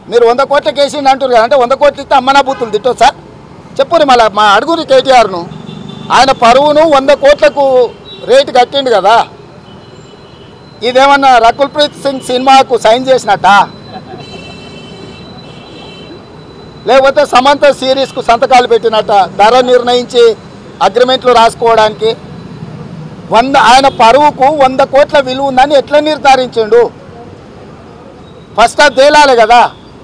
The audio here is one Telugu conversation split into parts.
మీరు వంద కోట్ల కేసిండి అంటారు కదా అంటే వంద కోట్లు ఇస్తే అమ్మనా బూతులు తిట్టొచ్చా చెప్పురి మళ్ళీ మా అడుగురి కేటీఆర్ను ఆయన పరువును వంద కోట్లకు రేటు కట్టిండు కదా ఇదేమన్నా రకుల్ ప్రీత్ సింగ్ సినిమాకు సైన్ చేసినట్ట లేకపోతే సమంత సిరీస్కు సంతకాలు పెట్టినట్ట ధర నిర్ణయించి అగ్రిమెంట్లు రాసుకోవడానికి వంద ఆయన పరువుకు వంద కోట్ల విలువ ఉందని ఎట్లా నిర్ధారించిండు ఫస్ట్ అది తేలాలి కదా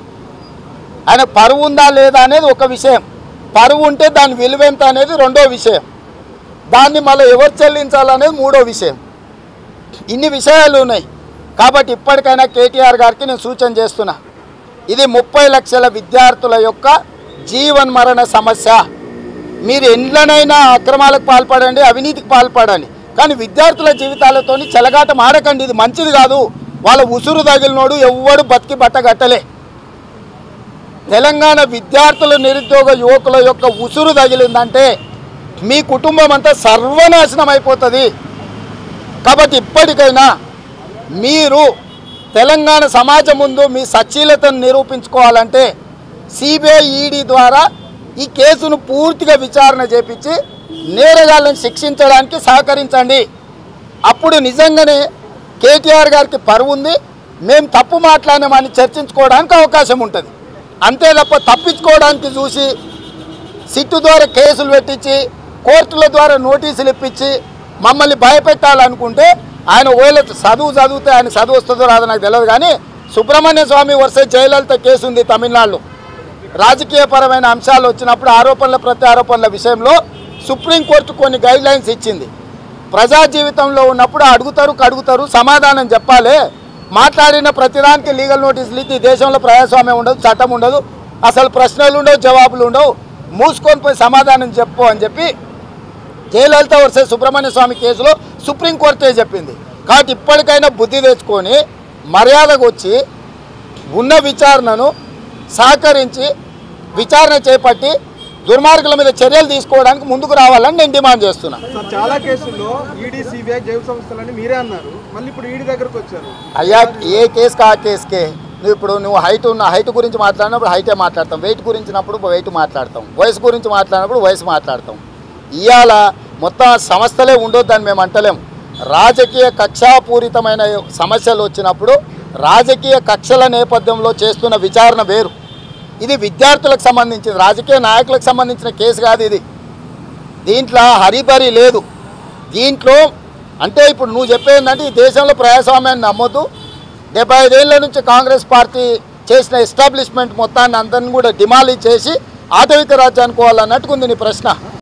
ఆయన పరువు ఉందా లేదా అనేది ఒక విషయం పరువు ఉంటే దాని విలువ ఎంత అనేది రెండో విషయం దాన్ని మళ్ళీ ఎవరు చెల్లించాలనేది మూడో విషయం ఇన్ని విషయాలు ఉన్నాయి కాబట్టి ఇప్పటికైనా కేటీఆర్ గారికి నేను సూచన చేస్తున్నా ఇది ముప్పై లక్షల విద్యార్థుల యొక్క జీవన్ మరణ సమస్య మీరు ఎండ్లనైనా అక్రమాలకు పాల్పడండి అవినీతికి పాల్పడండి కానీ విద్యార్థుల జీవితాలతోని చెలగాటం ఆడకండి ఇది మంచిది కాదు వాళ్ళ ఉసురు తగిలినోడు ఎవ్వడు బతికి బట్టగట్టలే తెలంగాణ విద్యార్థుల నిరుద్యోగ యువకుల యొక్క ఉసురు తగిలిందంటే మీ కుటుంబం అంతా సర్వనాశనం అయిపోతుంది కాబట్టి ఇప్పటికైనా మీరు తెలంగాణ సమాజం ముందు మీ సచ్చీలతను నిరూపించుకోవాలంటే సిబిఐ ఈడీ ద్వారా ఈ కేసును పూర్తిగా విచారణ చేపించి నేరగాళ్ళని శిక్షించడానికి సహకరించండి అప్పుడు నిజంగానే కేటీఆర్ గారికి పరువు ఉంది మేము తప్పు మాట్లాడినామని చర్చించుకోవడానికి అవకాశం ఉంటుంది అంతే తప్ప తప్పించుకోవడానికి చూసి సిట్టు ద్వారా కేసులు పెట్టించి కోర్టుల ద్వారా నోటీసులు ఇప్పించి మమ్మల్ని భయపెట్టాలనుకుంటే ఆయన ఓళ్ళ చదువు చదివితే ఆయన చదువు వస్తుందో రాదో నాకు తెలియదు కానీ సుబ్రహ్మణ్య స్వామి వర్సెస్ జయలలిత కేసు ఉంది తమిళనాడులో రాజకీయపరమైన అంశాలు వచ్చినప్పుడు ఆరోపణల ప్రత్యారోపణల విషయంలో సుప్రీంకోర్టు కొన్ని గైడ్ లైన్స్ ఇచ్చింది ప్రజా జీవితంలో ఉన్నప్పుడు అడుగుతారు కడుగుతారు సమాధానం చెప్పాలి మాట్లాడిన ప్రతిదానికి లీగల్ నోటీసులు ఇచ్చి ఈ దేశంలో ప్రజాస్వామ్యం ఉండదు చట్టం ఉండదు అసలు ప్రశ్నలు ఉండవు జవాబులు ఉండవు మూసుకొని పోయి సమాధానం చెప్పు అని చెప్పి జయలలిత వర్సెస్ సుబ్రహ్మణ్య స్వామి కేసులో సుప్రీంకోర్టే చెప్పింది కాబట్టి ఇప్పటికైనా బుద్ధి తెచ్చుకొని మర్యాదకు వచ్చి ఉన్న విచారణను సహకరించి విచారణ చేపట్టి దుర్మార్గుల మీద చర్యలు తీసుకోవడానికి ముందుకు రావాలని నేను డిమాండ్ చేస్తున్నా సార్ చాలా కేసుల్లో ఈడీ సిబిఐ జైలు సంస్థలని మీరే అన్నారు మళ్ళీ ఇప్పుడు ఈడీ దగ్గరకు వచ్చారు అయ్యా ఏ కేసుకి ఆ కేసుకే నువ్వు ఇప్పుడు నువ్వు హైట్ ఉన్న హైట్ గురించి మాట్లాడినప్పుడు హైటే మాట్లాడతాం వెయిట్ గురించినప్పుడు వెయిట్ మాట్లాడతాం వయసు గురించి మాట్లాడినప్పుడు వయసు మాట్లాడతాం ఇవాళ మొత్తం ఆ సంస్థలే ఉండొద్దని మేము అంటలేం రాజకీయ కక్షాపూరితమైన సమస్యలు వచ్చినప్పుడు రాజకీయ కక్షల నేపథ్యంలో చేస్తున్న విచారణ వేరు ఇది విద్యార్థులకు సంబంధించింది రాజకీయ నాయకులకు సంబంధించిన కేసు కాదు ఇది దీంట్లో హరిబరి లేదు దీంట్లో అంటే ఇప్పుడు నువ్వు చెప్పేందంటే ఈ దేశంలో ప్రజాస్వామ్యాన్ని నమ్మొద్దు డెబ్బై ఐదేళ్ల నుంచి కాంగ్రెస్ పార్టీ చేసిన ఎస్టాబ్లిష్మెంట్ మొత్తాన్ని అందరిని కూడా డిమాలిష్ చేసి ఆటవిక రాజ్యానికి పోవాలన్నట్టుకుంది నీ ప్రశ్న